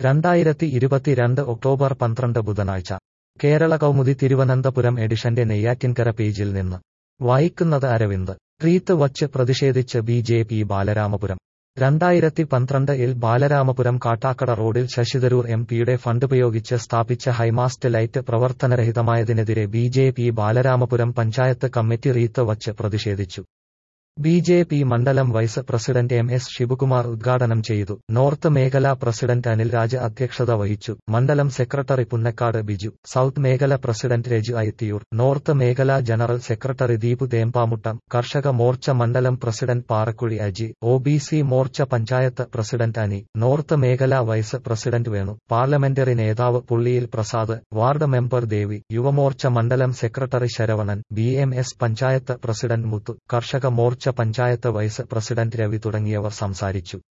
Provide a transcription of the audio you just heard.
രണ്ടായിരത്തി ഇരുപത്തിരണ്ട് ഒക്ടോബർ പന്ത്രണ്ട് ബുധനാഴ്ച കേരള കൗമുദി തിരുവനന്തപുരം എഡിഷന്റെ നെയ്യാറ്റിൻകര പേജിൽ നിന്ന് വായിക്കുന്നത് അരവിന്ദ് റീത്ത് വച്ച് പ്രതിഷേധിച്ച് ബി ജെ പി ബാലരാമപുരം രണ്ടായിരത്തി പന്ത്രണ്ട് ഇൽ ബാലരാമപുരം കാട്ടാക്കട റോഡിൽ ശശിതരൂർ എം പിയുടെ ഫണ്ടുപയോഗിച്ച് സ്ഥാപിച്ച ഹൈമാസ്റ്റ് ലൈറ്റ് പ്രവർത്തനരഹിതമായതിനെതിരെ B J P Balaramapuram panchayat committee wreath വച്ച് പ്രതിഷേധിച്ചു ബി ജെ പി മണ്ഡലം vice president M S Sivakumar ഉദ്ഘാടനം ചെയ്തു നോർത്ത് മേഖല പ്രസിഡന്റ് അനിൽ രാജ് അധ്യക്ഷത വഹിച്ചു മണ്ഡലം സെക്രട്ടറി പുന്നക്കാട് ബിജു സൗത്ത് മേഖല പ്രസിഡന്റ് രജു ഐത്തിയൂർ നോർത്ത് മേഖല ജനറൽ സെക്രട്ടറി ദീപു തേമ്പാമുട്ടം കർഷക മോർച്ച മണ്ഡലം president Parakkuzhi Aji O B C Morcha panchayat president Ani north മേഖല വൈസ് പ്രസിഡന്റ് വേണു പാർലമെന്ററി നേതാവ് പുള്ളിയിൽ പ്രസാദ് വാർഡ് മെമ്പർ ദേവി യുവമോർച്ച മണ്ഡലം secretary Saravanan B M S panchayat president Muthu Karshaka Morcha panchayat vice president Ravi തുടങ്ങിയവർ സംസാരിച്ചു